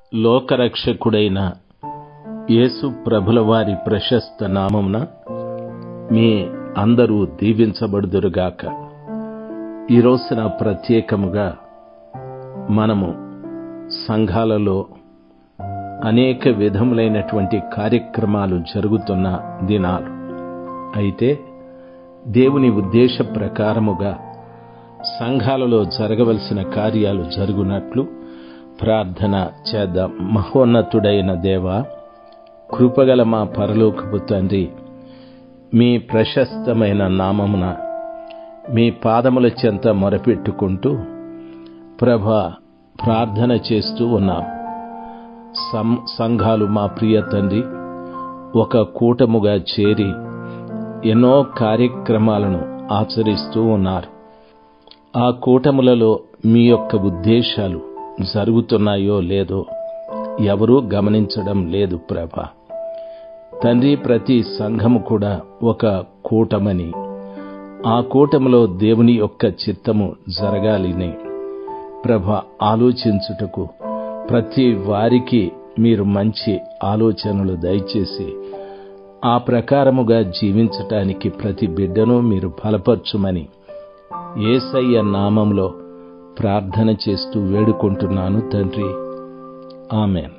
లోకరక్షకుడైన యేసు ప్రభుల వారి ప్రశస్త నామమున మీ అందరూ దీవించబడుదురుగాక ఈ రోజున ప్రత్యేకముగా మనము సంఘాలలో అనేక విధములైనటువంటి కార్యక్రమాలు జరుగుతున్న దినాలు అయితే దేవుని ఉద్దేశ ప్రకారముగా సంఘాలలో జరగవలసిన కార్యాలు జరుగునట్లు ప్రార్థన చేద్దాం మహోన్నతుడైన దేవ కృపగల మా పరలోకపు తండ్రి మీ ప్రశస్తమైన నామమున మీ పాదముల చెంత మొరపెట్టుకుంటూ ప్రభ ప్రార్థన చేస్తూ ఉన్నాం సం సంఘాలు మా ప్రియ తండ్రి ఒక కూటముగా చేరి ఎన్నో కార్యక్రమాలను ఆచరిస్తూ ఉన్నారు ఆ కూటములలో మీ యొక్క ఉద్దేశాలు జరుగుతున్నాయో లేదో ఎవరూ గమనించడం లేదు ప్రభ తండ్రి ప్రతి సంఘము కూడా ఒక కూటమని ఆ కూటములో దేవుని యొక్క చిత్తము జరగాలని ప్రభ ఆలోచించుటకు ప్రతి వారికి మీరు మంచి ఆలోచనలు దయచేసి ఆ ప్రకారముగా జీవించటానికి ప్రతి బిడ్డను మీరు బలపరచుమని ఏసయ్య నామంలో ప్రార్థన చేస్తూ వేడుకుంటున్నాను తండ్రి ఆమెన్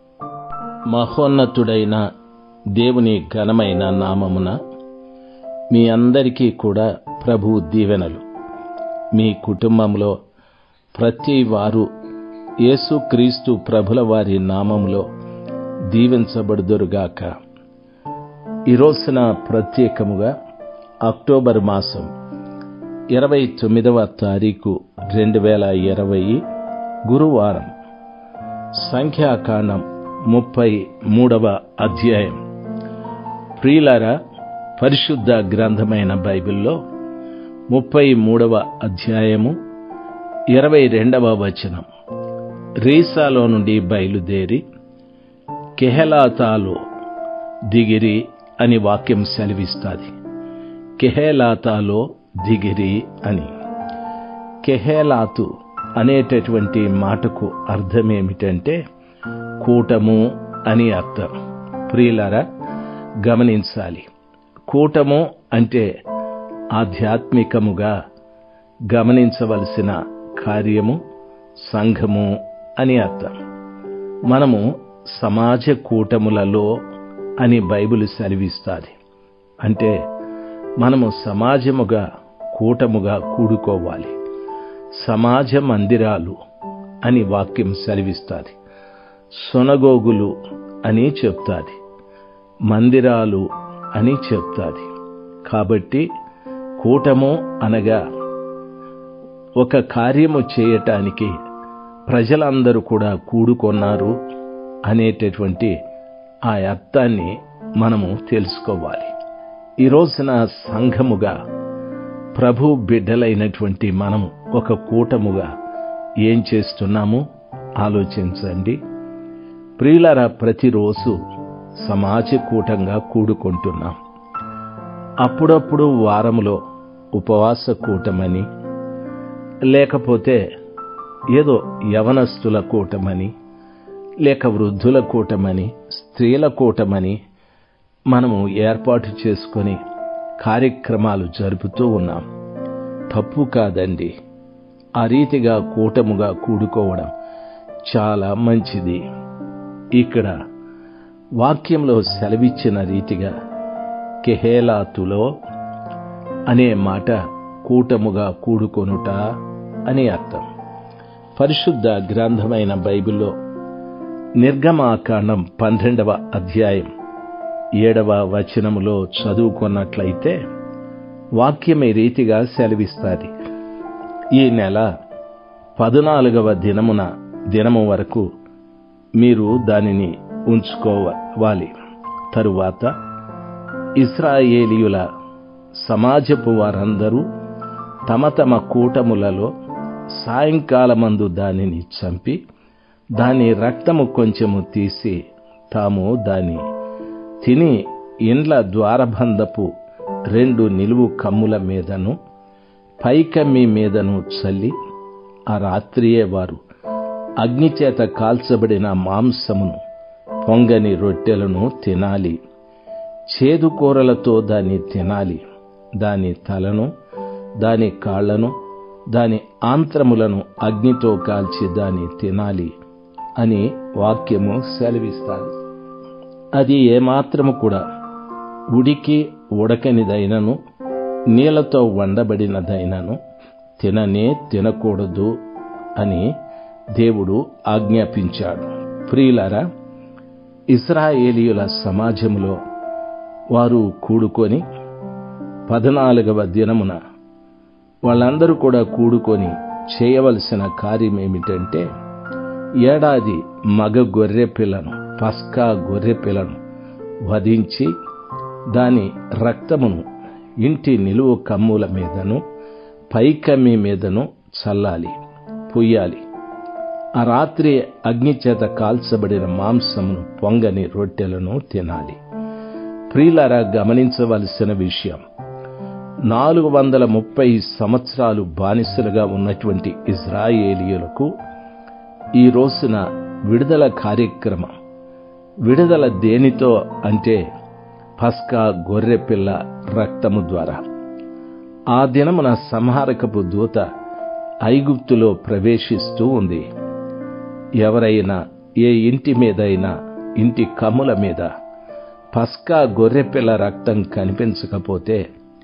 మహోన్నతుడైన దేవుని ఘనమైన నామమున మీ అందరికీ కూడా ప్రభు దీవెనలు మీ కుటుంబంలో ప్రతి వారు యేసుక్రీస్తు ప్రభుల వారి నామములో దీవించబడుదురుగాక ఈ రోజున ప్రత్యేకముగా అక్టోబర్ మాసం ఇరవై తొమ్మిదవ తారీఖు రెండు వేల ఇరవై గురువారం సంఖ్యాకాండం ముప్పై మూడవ అధ్యాయం ప్రియులారా పరిశుద్ధ గ్రంథమైన బైబిల్లో ముప్పై మూడవ అధ్యాయము ఇరవై రెండవ వచనం రీసాలో నుండి బయలుదేరి కెహెలాతాలో దిగిరి అని వాక్యం సెలవిస్తుంది కెహేలాతాలో దిగిరి అని కెహేలాతు అనేటటువంటి మాటకు అర్థమేమిటంటే కూటము అని అర్థం ప్రియులరా గమనించాలి కూటము అంటే ఆధ్యాత్మికముగా గమనించవలసిన కార్యము సంఘము అని అర్థం మనము సమాజ కూటములలో అని బైబిల్ సెలవిస్తుంది అంటే మనము సమాజముగా కూటముగా కూడుకోవాలి సమాజ మందిరాలు అని వాక్యం సెలవిస్తుంది సొనగోగులు అని చెప్తాది మందిరాలు అని చెప్తాది కాబట్టి కూటము అనగా ఒక కార్యము చేయటానికి ప్రజలందరూ కూడా కూడుకొన్నారు అనేటటువంటి ఆ అర్థాన్ని మనము తెలుసుకోవాలి ఈ రోజున సంఘముగా ప్రభు బిడ్డలైనటువంటి మనం ఒక కూటముగా ఏం చేస్తున్నాము ఆలోచించండి ప్రియులరా ప్రతిరోజు సమాజ కూటంగా కూడుకుంటున్నాం అప్పుడప్పుడు వారములో ఉపవాస కూటమని లేకపోతే ఏదో యవనస్తుల కూటమని లేక వృద్ధుల కూటమని స్త్రీల కూటమని మనము ఏర్పాటు చేసుకొని కార్యక్రమాలు జరుపుతూ ఉన్నాం తప్పు కాదండి ఆ రీతిగా కూటముగా కూడుకోవడం చాలా మంచిది ఇక్కడ వాక్యంలో సెలవిచ్చిన రీతిగా కెహేలాతులో అనే మాట కూటముగా కూడుకొనుట అని అర్థం పరిశుద్ధ గ్రంథమైన బైబిల్లో నిర్గమాకాండం పన్నెండవ అధ్యాయం ఏడవ వచనములో చదువుకున్నట్లయితే వాక్యం ఈ రీతిగా సెలవిస్తుంది ఈ నెల పద్నాలుగవ దినమున దినము వరకు మీరు దానిని ఉంచుకోవాలి తరువాత ఇస్రాయేలీయుల సమాజపు వారందరూ తమ తమ కూటములలో సాయంకాలమందు దానిని చంపి దాని రక్తము కొంచెము తీసి తాము దాని తిని ఇండ్ల ద్వారబంధపు రెండు నిలువు కమ్ముల మీదను పైకమ్మి మీదను చల్లి ఆ రాత్రియే వారు అగ్నిచేత కాల్చబడిన మాంసమును పొంగని రొట్టెలను తినాలి చేదు కూరలతో దాన్ని తినాలి దాని తలను దాని కాళ్లను దాని ఆంత్రములను అగ్నితో కాల్చి దాన్ని తినాలి అని వాక్యము సెలవిస్తాడు అది ఏమాత్రము కూడా ఉడికి ఉడకనిదైనను నీళ్లతో వండబడినదైనను తిననే తినకూడదు అని దేవుడు ఆజ్ఞాపించాడు ప్రియులారా ఇస్రాయేలీయుల సమాజంలో వారు కూడుకొని పద్నాలుగవ దినమున వాళ్ళందరూ కూడా కూడుకొని చేయవలసిన కార్యం ఏమిటంటే ఏడాది మగ గొర్రె పిల్లను పస్కా గొర్రె పిల్లను వధించి దాని రక్తమును ఇంటి నిలువు కమ్ముల మీదను పైకమ్మి మీదను చల్లాలి పుయ్యాలి ఆ రాత్రి అగ్నిచేత కాల్చబడిన మాంసమును పొంగని రొట్టెలను తినాలి ప్రియులరా గమనించవలసిన విషయం నాలుగు వందల ముప్పై సంవత్సరాలు బానిసలుగా ఉన్నటువంటి ఇజ్రాయేలీయులకు ఈ రోజున విడుదల కార్యక్రమం విడుదల దేనితో అంటే పస్కా గొర్రె పిల్ల రక్తము ద్వారా ఆ దినమున సంహారకపు దూత ఐగుప్తులో ప్రవేశిస్తూ ఉంది ఎవరైనా ఏ ఇంటి మీదైనా ఇంటి కమ్ముల మీద పస్కా గొర్రెపిల్ల రక్తం కనిపించకపోతే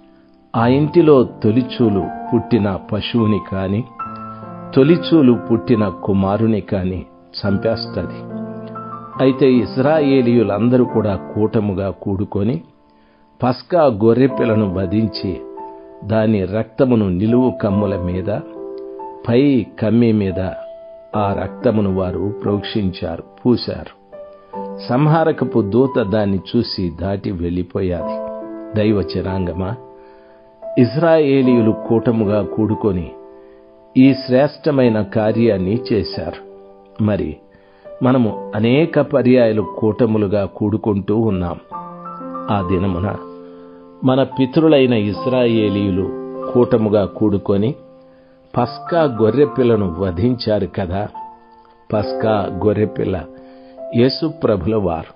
ఆ ఇంటిలో తొలిచూలు పుట్టిన పశువుని కాని తొలిచూలు పుట్టిన కుమారుని కాని చంపేస్తుంది అయితే ఇస్రాయేలీయులందరూ కూడా కూటముగా కూడుకొని పస్కా గొర్రెపిల్లను వధించి దాని రక్తమును నిలువు కమ్ముల మీద పై కమ్మి మీద ఆ రక్తమును వారు ప్రోక్షించారు పూశారు సంహారకపు దూత దాన్ని చూసి దాటి వెళ్ళిపోయాది దైవ జనాంగమా ఇజ్రాయేలీయులు కూటముగా కూడుకొని ఈ శ్రేష్టమైన కార్యాన్ని చేశారు మరి మనము అనేక పర్యాయాలు కూటములుగా కూడుకుంటూ ఉన్నాం ఆ దినమున మన పితరులైన ఇస్రాయేలీయులు కూటముగా కూడుకొని పస్కా గొర్రెపిల్లను వధించారు కదా పస్కా గొర్రెపిల్ల యేసు ప్రభుల వారు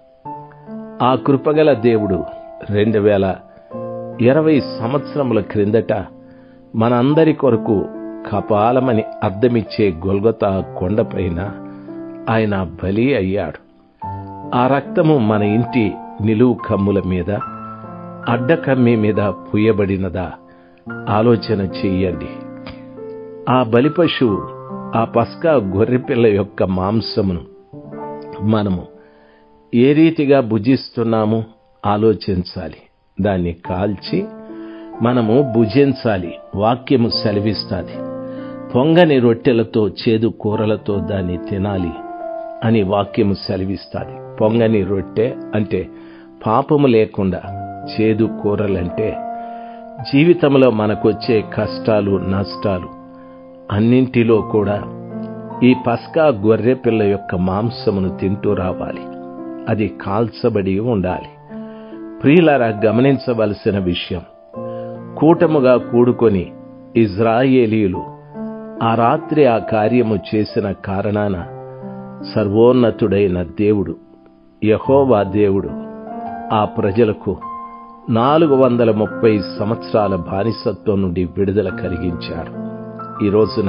ఆ కృపగల దేవుడు రెండు వేల ఇరవై సంవత్సరముల క్రిందట మనందరి కొరకు కపాలమని అద్దమిచ్చే గొల్గొతా కొండపైన ఆయన బలి అయ్యాడు ఆ రక్తము మన ఇంటి నిలువు కమ్ముల మీద అడ్డకమ్మి మీద పుయ్యబడినదా ఆలోచన చెయ్యండి ఆ బలిపశువు ఆ పస్కా గొర్రెపిల్ల యొక్క మాంసమును మనము ఏ రీతిగా భుజిస్తున్నాము ఆలోచించాలి దాన్ని కాల్చి మనము భుజించాలి వాక్యము సెలవిస్తుంది పొంగని రొట్టెలతో చేదు కూరలతో దాన్ని తినాలి అని వాక్యము సెలవిస్తుంది పొంగని రొట్టె అంటే పాపము లేకుండా చేదు కూరలంటే జీవితంలో మనకొచ్చే కష్టాలు నష్టాలు అన్నింటిలో కూడా ఈ పస్కా గొర్రె పిల్ల యొక్క మాంసమును తింటూ రావాలి అది కాల్చబడి ఉండాలి ప్రియులరా గమనించవలసిన విషయం కూటముగా కూడుకొని ఇజ్రాయేలీయులు ఆ రాత్రి ఆ కార్యము చేసిన కారణాన సర్వోన్నతుడైన దేవుడు యహోవా దేవుడు ఆ ప్రజలకు నాలుగు వందల ముప్పై సంవత్సరాల బానిసత్వం నుండి విడుదల కలిగించాడు ఈ రోజున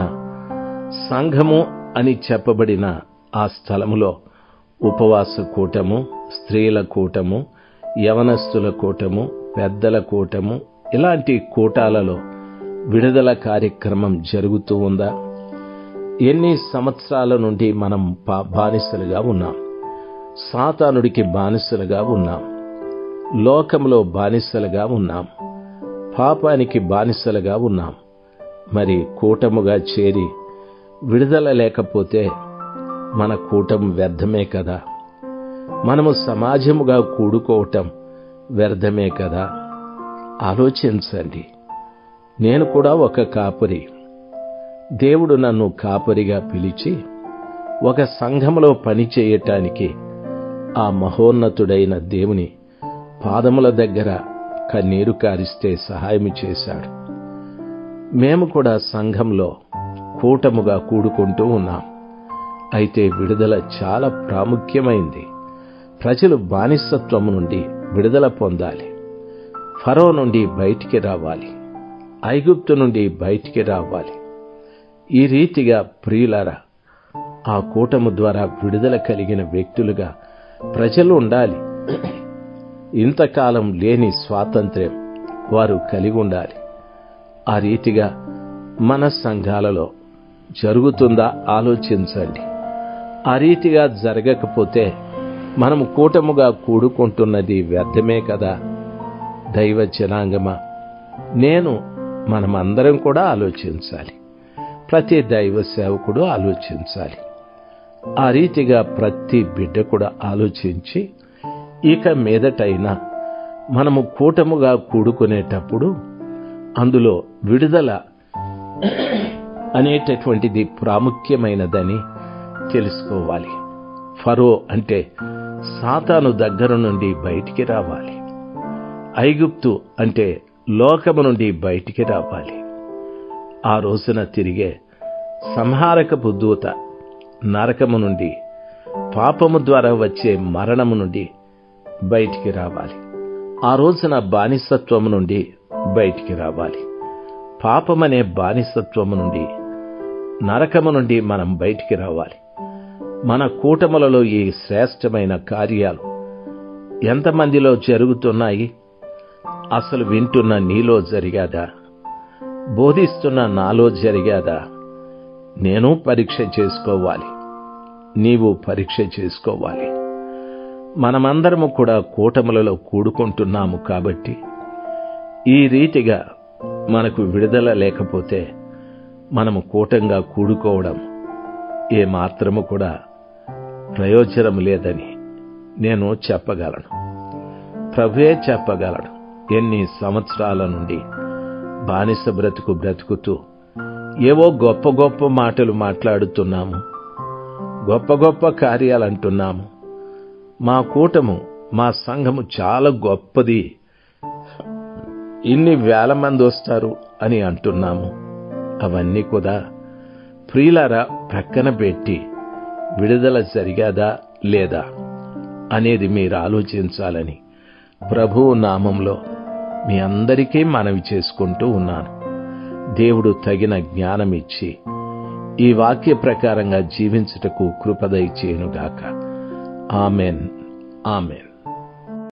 సంఘము అని చెప్పబడిన ఆ స్థలములో ఉపవాస కూటము స్త్రీల కూటము యవనస్తుల కూటము పెద్దల కూటము ఇలాంటి కూటాలలో విడుదల కార్యక్రమం జరుగుతూ ఉందా ఎన్ని సంవత్సరాల నుండి మనం బానిసలుగా ఉన్నాం సాతానుడికి బానిసలుగా ఉన్నాం లోకంలో బానిసలుగా ఉన్నాం పాపానికి బానిసలుగా ఉన్నాం మరి కూటముగా చేరి విడుదల లేకపోతే మన కూటం వ్యర్థమే కదా మనము సమాజముగా కూడుకోవటం వ్యర్థమే కదా ఆలోచించండి నేను కూడా ఒక కాపరి దేవుడు నన్ను కాపరిగా పిలిచి ఒక సంఘములో పని చేయటానికి ఆ మహోన్నతుడైన దేవుని పాదముల దగ్గర కన్నీరు కారిస్తే సహాయం చేశాడు మేము కూడా సంఘంలో కూటముగా కూడుకుంటూ ఉన్నాం అయితే విడుదల చాలా ప్రాముఖ్యమైంది ప్రజలు బానిసత్వము నుండి విడుదల పొందాలి ఫరో నుండి బయటికి రావాలి ఐగుప్తు నుండి బయటికి రావాలి ఈ రీతిగా ప్రియులారా ఆ కూటము ద్వారా విడుదల కలిగిన వ్యక్తులుగా ప్రజలు ఉండాలి ఇంతకాలం లేని స్వాతంత్ర్యం వారు కలిగి ఉండాలి ఆ రీతిగా మన సంఘాలలో జరుగుతుందా ఆలోచించండి ఆ రీతిగా జరగకపోతే మనము కూటముగా కూడుకుంటున్నది వ్యర్థమే కదా దైవ జనాంగమా నేను మనమందరం కూడా ఆలోచించాలి ప్రతి దైవ సేవకుడు ఆలోచించాలి ఆ రీతిగా ప్రతి బిడ్డ కూడా ఆలోచించి ఇక మీదటైనా మనము కూటముగా కూడుకునేటప్పుడు అందులో విడుదల అనేటటువంటిది ప్రాముఖ్యమైనదని తెలుసుకోవాలి ఫరో అంటే సాతాను దగ్గర నుండి బయటికి రావాలి ఐగుప్తు అంటే లోకము నుండి బయటికి రావాలి ఆ రోజున తిరిగే సంహారకపు దూత నరకము నుండి పాపము ద్వారా వచ్చే మరణము నుండి బయటికి రావాలి ఆ రోజున బానిసత్వము నుండి బయటికి రావాలి పాపమనే బానిసత్వము నుండి నరకము నుండి మనం బయటికి రావాలి మన కూటములలో ఈ శ్రేష్టమైన కార్యాలు ఎంతమందిలో జరుగుతున్నాయి అసలు వింటున్న నీలో జరిగాదా బోధిస్తున్న నాలో జరిగాదా నేను పరీక్ష చేసుకోవాలి నీవు పరీక్ష చేసుకోవాలి మనమందరము కూడా కూటములలో కూడుకుంటున్నాము కాబట్టి ఈ రీతిగా మనకు విడుదల లేకపోతే మనము కూటంగా కూడుకోవడం ఏ మాత్రము కూడా ప్రయోజనం లేదని నేను చెప్పగలను ప్రభువే చెప్పగలను ఎన్ని సంవత్సరాల నుండి బానిస బ్రతుకు బ్రతుకుతూ ఏవో గొప్ప గొప్ప మాటలు మాట్లాడుతున్నాము గొప్ప గొప్ప కార్యాలు అంటున్నాము మా కూటము మా సంఘము చాలా గొప్పది ఇన్ని వేల మంది వస్తారు అని అంటున్నాము అవన్నీ కూడా ప్రియులారా ప్రక్కన పెట్టి విడుదల జరిగాదా లేదా అనేది మీరు ఆలోచించాలని ప్రభువు నామంలో మీ అందరికీ మనవి చేసుకుంటూ ఉన్నాను దేవుడు తగిన జ్ఞానం ఇచ్చి ఈ వాక్య ప్రకారంగా జీవించుటకు కృపదయ చేయనుగాక ఆమెన్ ఆమెన్